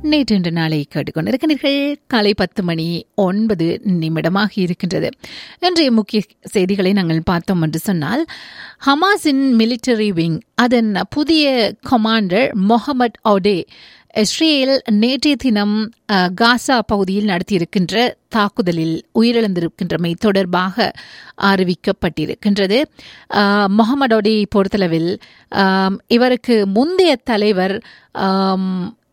நேற்று இன்று நாளை கேட்டுக்கொண்டிருக்கிறீர்கள் காலை பத்து மணி ஒன்பது நிமிடமாக இருக்கின்றது இன்றைய முக்கிய செய்திகளை நாங்கள் பார்த்தோம் என்று சொன்னால் ஹமாஸின் மிலிட்டரி விங் அதன் புதிய கமாண்டர் மொஹமட் ஒடே இஸ்ரேல் நேற்றைய தினம் அஹ், காசா பகுதியில் நடத்தியிருக்கின்ற தாக்குதலில் உயிரிழந்திருக்கின்றமை தொடர்பாக அறிவிக்கப்பட்டிருக்கின்றது அஹ், முகமது ஒடேயை பொறுத்தளவில் ஆம், இவருக்கு முந்தைய தலைவர் ஆம்,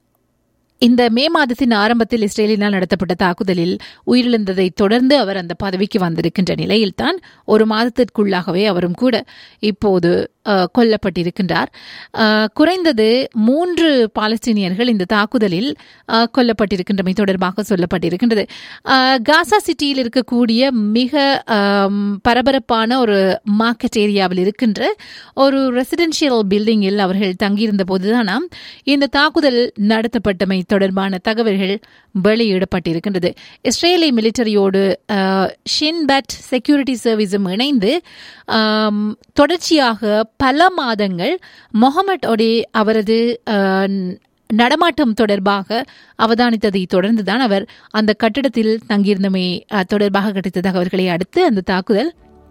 இந்த மே மாதத்தின் ஆரம்பத்தில் இஸ்ரேலினால் நடத்தப்பட்ட தாக்குதலில் உயிரிழந்ததை தொடர்ந்து அவர் அந்த பதவிக்கு வந்திருக்கின்ற நிலையில்தான் ஒரு மாதத்திற்குள்ளாகவே அவரும் கூட இப்போது அஹ், கொல்லப்பட்டிருக்கின்றார் அஹ், குறைந்தது மூன்று பாலஸ்தீனியர்கள் இந்த தாக்குதலில் அஹ், கொல்லப்பட்டிருக்கின்றமை தொடர்பாக சொல்லப்பட்டிருக்கின்றது அஹ், காசா சிட்டியில் இருக்கக்கூடிய மிக ஆம், பரபரப்பான ஒரு மார்க்கெட் ஏரியாவில் இருக்கின்ற ஒரு ரெசிடென்ஷியல் பில்டிங்கில் அவர்கள் தங்கியிருந்த போதுதானாம் இந்த தாக்குதல் நடத்தப்பட்டமை தொடர்பான தகவல்கள் வெளியிடப்பட்டிருக்கின்றது இஸ்ரேலி மிலிட்டரியோடு ஷின்பட் செக்யூரிட்டி சர்வீஸும் இணைந்து ஆம், தொடர்ச்சியாக பல மாதங்கள் மொஹமட் ஒடே அவரது அஹ், நடமாட்டம் தொடர்பாக அவதானித்ததை தொடர்ந்துதான் அவர் அந்த கட்டிடத்தில் தங்கியிருந்தமை அஹ், தொடர்பாக கிடைத்த தகவல்களை அடுத்து அந்த தாக்குதல்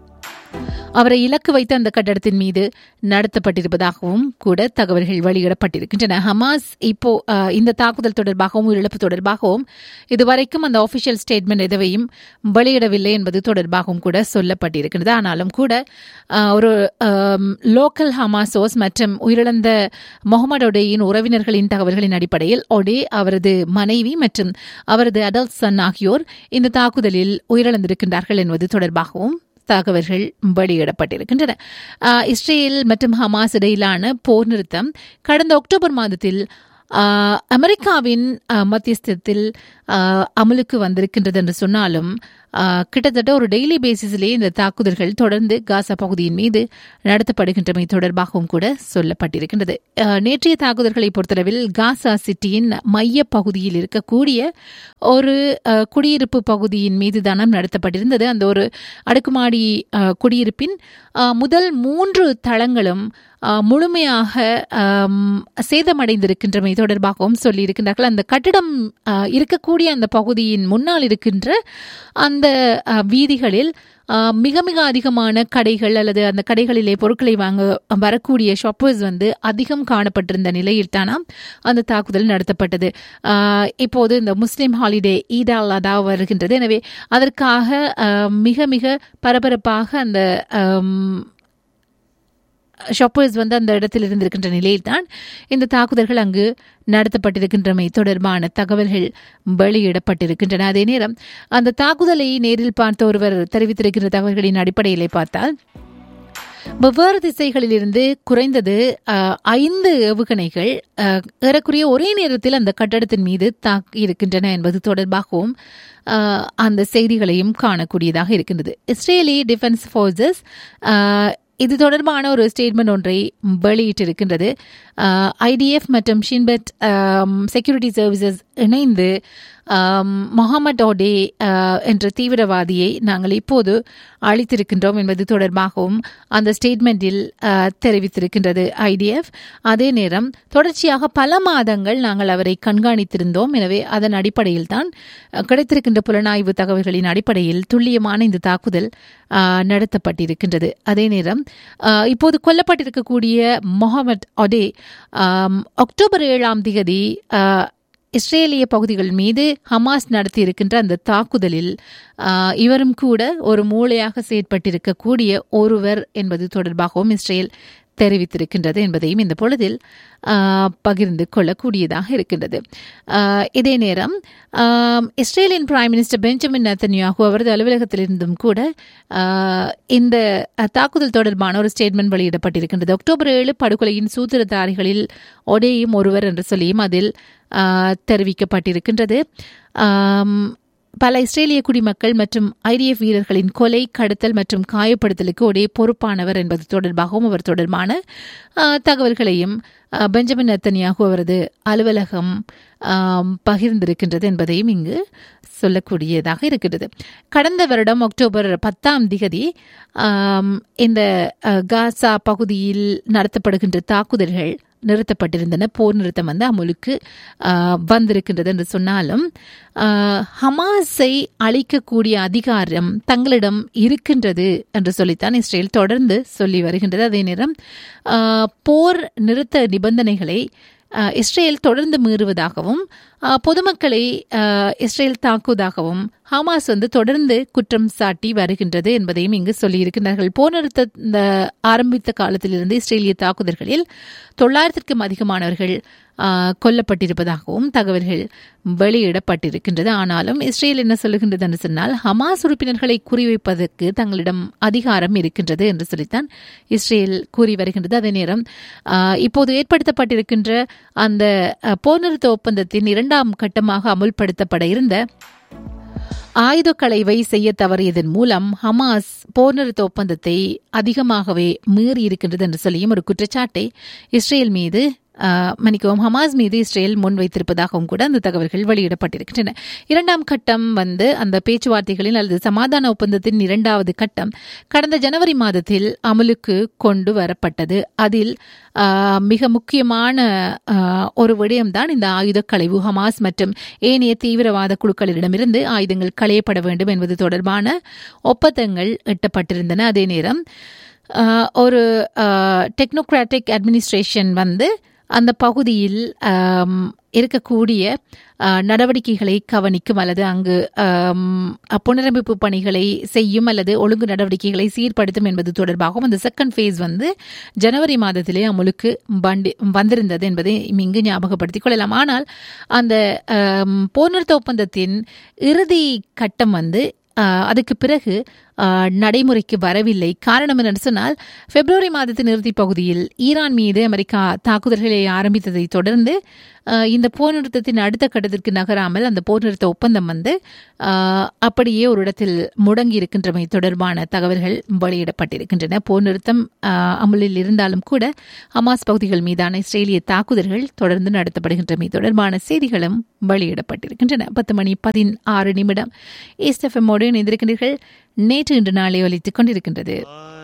அவரை இலக்கு வைத்த அந்த கட்டடத்தின் மீது நடத்தப்பட்டிருப்பதாகவும் கூட தகவல்கள் வெளியிடப்பட்டிருக்கின்றன ஹமாஸ் இப்போ அஹ், இந்த தாக்குதல் தொடர்பாகவும் உயிரிழப்பு தொடர்பாகவும் இதுவரைக்கும் அந்த ஆபிஷியல் ஸ்டேட்மெண்ட் எதுவையும் வெளியிடவில்லை என்பது தொடர்பாகவும் கூட சொல்லப்பட்டிருக்கிறது ஆனாலும் கூட அஹ், ஒரு லோக்கல் ஹமாசோஸ் மற்றும் உயிரிழந்த முகமது ஒடேயின் உறவினர்களின் தகவல்களின் அடிப்படையில் ஒடே அவரது மனைவி மற்றும் அவரது அடல்ட் சன் ஆகியோர் இந்த தாக்குதலில் உயிரிழந்திருக்கின்றார்கள் என்பது தொடர்பாகவும் தகவல்கள் வெளியிடப்பட்டிருக்கின்றன ஆஹ் இஸ்ரேல் மற்றும் ஹமாஸ் இடையிலான போர் நிறுத்தம் கடந்த அக்டோபர் மாதத்தில் ஆஹ் அமெரிக்காவின் ஆஹ் மத்தியஸ்தத்தில் ஆஹ் அமலுக்கு வந்திருக்கின்றது என்று சொன்னாலும் ஆஹ் கிட்டத்தட்ட ஒரு டெய்லி பேசிஸிலே இந்த தாக்குதல்கள் தொடர்ந்து காசா பகுதியின் மீது நடத்தப்படுகின்றமை தொடர்பாகவும் கூட சொல்லப்பட்டிருக்கின்றது ஆஹ் நேற்றைய தாக்குதல்களை பொறுத்தளவில் காசா சிட்டியின் மைய பகுதியில் இருக்கக்கூடிய ஒரு ஆஹ் குடியிருப்பு பகுதியின் மீது தானம் நடத்தப்பட்டிருந்தது அந்த ஒரு அடுக்குமாடி ஆஹ் குடியிருப்பின் ஆஹ் முதல் மூன்று தளங்களும் ஆஹ் முழுமையாக ஆம், சேதமடைந்திருக்கின்றமை தொடர்பாகவும் சொல்லியிருக்கின்றார்கள் அந்த கட்டிடம் ஆஹ் இருக்கக்கூடிய அந்த பகுதியின் முன்னால் இருக்கின்ற அந்த ஆஹ், வீதிகளில் ஆஹ், மிக மிக அதிகமான கடைகள் அல்லது அந்த கடைகளிலே பொருட்களை வாங்க வரக்கூடிய ஷாப்பர்ஸ் வந்து அதிகம் காணப்பட்டிருந்த நிலையில் தானாம் அந்த தாக்குதல் நடத்தப்பட்டது ஆஹ், இப்போது இந்த முஸ்லிம் ஹாலிடே ஈடால் அதா வருகின்றது எனவே அதற்காக ஆஹ், மிக மிக பரபரப்பாக அந்த ஆம், ஷாப்பர்ஸ் வந்து அந்த இடத்தில் இருந்திருக்கின்ற நிலையில்தான் இந்த தாக்குதல்கள் அங்கு நடத்தப்பட்டிருக்கின்றமை தொடர்பான தகவல்கள் வெளியிடப்பட்டிருக்கின்றன அதே நேரம் அந்த தாக்குதலை நேரில் பார்த்த ஒருவர் தெரிவித்திருக்கிற தகவல்களின் அடிப்படையிலே பார்த்தால் வெவ்வேறு திசைகளிலிருந்து குறைந்தது அஹ், ஐந்து ஏவுகணைகள் அஹ், ஏறக்குறைய ஒரே நேரத்தில் அந்த கட்டடத்தின் மீது தாக்கி இருக்கின்றன என்பது தொடர்பாகவும் அஹ், அந்த செய்திகளையும் காணக்கூடியதாக இருக்கின்றது இஸ்ரேலி டிஃபென்ஸ் ஃபோர்ஸஸ் இது தொடர்பான ஒரு ஸ்டேட்மெண்ட் ஒன்றை வெளியிட்டிருக்கின்றது ஐடிஎஃப் மற்றும் ஷின்பெட் செக்யூரிட்டி சர்வீசஸ் இணைந்து ஆம், முகமது ஓடே ஆஹ், என்ற தீவிரவாதியை நாங்கள் இப்போது அளித்திருக்கின்றோம் என்பது தொடர்பாகவும் அந்த ஸ்டேட்மெண்டில் ஆஹ், தெரிவித்திருக்கின்றது ஐடிஎஃப் அதே நேரம் தொடர்ச்சியாக பல மாதங்கள் நாங்கள் அவரை கண்காணித்திருந்தோம் எனவே அதன் அடிப்படையில் தான் கிடைத்திருக்கின்ற புலனாய்வு தகவல்களின் அடிப்படையில் துல்லியமான இந்த தாக்குதல் ஆஹ், நடத்தப்பட்டிருக்கின்றது அதே நேரம் ஆஹ், இப்போது கொல்லப்பட்டிருக்கக்கூடிய முகமது ஒடே ஆம், அக்டோபர் ஏழாம் திகதி ஆஹ், இஸ்ரேலிய பகுதிகள் மீது ஹமாஸ் நடத்தியிருக்கின்ற அந்த தாக்குதலில் ஆஹ், இவரும் கூட ஒரு மூளையாக செயற்பட்டிருக்கக்கூடிய ஒருவர் என்பது தொடர்பாகவும் இஸ்ரேல் தெரிவித்திருக்கின்றது என்பதையும் இந்த பொழுதில் ஆஹ், பகிர்ந்து கொள்ளக்கூடியதாக இருக்கின்றது ஆஹ், இதே நேரம் ஆம், இஸ்ரேலின் பிரைம் மினிஸ்டர் பெஞ்சமின் நத்தன்யாகு அவரது அலுவலகத்திலிருந்தும் கூட ஆஹ், இந்த அஹ், தாக்குதல் தொடர்பான ஒரு ஸ்டேட்மெண்ட் வெளியிடப்பட்டிருக்கின்றது அக்டோபர் ஏழு படுகொலையின் சூத்திரதாரிகளில் ஒடேயும் ஒருவர் என்று சொல்லியும் அதில் ஆஹ், தெரிவிக்கப்பட்டிருக்கின்றது ஆம், பல இஸ்ரேலிய குடிமக்கள் மற்றும் ஐடிஎஃப் வீரர்களின் கொலை கடத்தல் மற்றும் காயப்படுத்தலுக்கு ஒரே பொறுப்பானவர் என்பது தொடர்பாகவும் அவர் தொடர்பான ஆஹ், தகவல்களையும் ஆஹ், பெஞ்சமின் நத்தன்யாகு அவரது அலுவலகம் ஆம், பகிர்ந்திருக்கின்றது என்பதையும் இங்கு சொல்லக்கூடியதாக இருக்கின்றது கடந்த வருடம் அக்டோபர் பத்தாம் திகதி ஆம், இந்த அஹ், காசா பகுதியில் நடத்தப்படுகின்ற தாக்குதல்கள் நிறுத்தப்பட்டிருந்தன போர் நிறுத்தம் வந்து அமுலுக்கு ஆஹ், வந்திருக்கின்றது என்று சொன்னாலும் ஆஹ், ஹமாஸை அழிக்கக்கூடிய அதிகாரம் தங்களிடம் இருக்கின்றது என்று சொல்லித்தான் இஸ்ரேல் தொடர்ந்து சொல்லி வருகின்றது அதே நேரம் ஆஹ், போர் நிறுத்த நிபந்தனைகளை ஆஹ், இஸ்ரேல் தொடர்ந்து மீறுவதாகவும் ஆஹ், பொதுமக்களை ஆஹ், இஸ்ரேல் தாக்குவதாகவும் ஹமாஸ் வந்து தொடர்ந்து குற்றம் சாட்டி வருகின்றது என்பதையும் இங்கு சொல்லியிருக்கிறார்கள் போர் நிறுத்த இந்த ஆரம்பித்த காலத்திலிருந்து இஸ்ரேலிய தாக்குதல்களில் தொள்ளாயிரத்திற்கும் அதிகமானவர்கள் ஆஹ், கொல்லப்பட்டிருப்பதாகவும் தகவல்கள் வெளியிடப்பட்டிருக்கின்றது ஆனாலும் இஸ்ரேல் என்ன சொல்லுகின்றது என்று சொன்னால் ஹமாஸ் உறுப்பினர்களை குறிவைப்பதற்கு தங்களிடம் அதிகாரம் இருக்கின்றது என்று சொல்லித்தான் இஸ்ரேல் கூறி வருகின்றது அதே நேரம் ஆஹ், இப்போது ஏற்படுத்தப்பட்டிருக்கின்ற அந்த ஆஹ், போர் நிறுத்த ஒப்பந்தத்தின் இரண்டாம் கட்டமாக அமுல்படுத்தப்பட இருந்த ஆயுத களைவை செய்ய தவறியதன் மூலம் ஹமாஸ் போர் நிறுத்த ஒப்பந்தத்தை அதிகமாகவே மீறி இருக்கின்றது என்று சொல்லியும் ஒரு குற்றச்சாட்டை இஸ்ரேல் மீது ஆஹ், மன்னிக்கவும் ஹமாஸ் மீது இஸ்ரேல் முன்வைத்திருப்பதாகவும் கூட அந்த தகவல்கள் வெளியிடப்பட்டிருக்கின்றன இரண்டாம் கட்டம் வந்து அந்த பேச்சுவார்த்தைகளில் அல்லது சமாதான ஒப்பந்தத்தின் இரண்டாவது கட்டம் கடந்த ஜனவரி மாதத்தில் அமலுக்கு கொண்டு வரப்பட்டது அதில் ஆஹ், மிக முக்கியமான ஆஹ், ஒரு விடயம்தான் இந்த ஆயுத களைவு ஹமாஸ் மற்றும் ஏனைய தீவிரவாத குழுக்களிடமிருந்து ஆயுதங்கள் களையப்பட வேண்டும் என்பது தொடர்பான ஒப்பந்தங்கள் எட்டப்பட்டிருந்தன அதே நேரம் ஆஹ், ஒரு டெக்னோக்ராட்டிக் அட்மினிஸ்ட்ரேஷன் வந்து அந்த பகுதியில் ஆம், இருக்கக்கூடிய ஆஹ், நடவடிக்கைகளை கவனிக்கும் அல்லது அங்கு ஆம், புனரமைப்பு பணிகளை செய்யும் அல்லது ஒழுங்கு நடவடிக்கைகளை சீர்படுத்தும் என்பது தொடர்பாகவும் அந்த செகண்ட் ஃபேஸ் வந்து ஜனவரி மாதத்திலே அமுலுக்கு வண்டி வந்திருந்தது என்பதை இங்கு ஞாபகப்படுத்திக் கொள்ளலாம் ஆனால் அந்த ஆம், போர் நிறுத்த ஒப்பந்தத்தின் இறுதி கட்டம் வந்து ஆஹ், அதுக்கு பிறகு ஆஹ், நடைமுறைக்கு வரவில்லை காரணம் என்னன்னு சொன்னால் பிப்ரவரி மாதத்தின் இறுதிப் பகுதியில் ஈரான் மீது அமெரிக்கா தாக்குதல்களை ஆரம்பித்ததை தொடர்ந்து ஆஹ், இந்த போர் நிறுத்தத்தின் அடுத்த கட்டத்திற்கு நகராமல் அந்த போர் நிறுத்த ஒப்பந்தம் வந்து ஆஹ், அப்படியே ஒரு இடத்தில் முடங்கி இருக்கின்றமை தொடர்பான தகவல்கள் வெளியிடப்பட்டிருக்கின்றன போர் நிறுத்தம் ஆஹ், அமலில் இருந்தாலும் கூட ஹமாஸ் பகுதிகள் மீதான இஸ்ரேலிய தாக்குதல்கள் தொடர்ந்து நடத்தப்படுகின்றமை தொடர்பான செய்திகளும் வெளியிடப்பட்டிருக்கின்றன பத்து மணி பதினாறு நிமிடம் ஈஸ்ட் எஃப்எம்மோடு இணைந்திருக்கின்றீர்கள் நேற்று இன்று நாளை ஒலித்துக் கொண்டிருக்கின்றது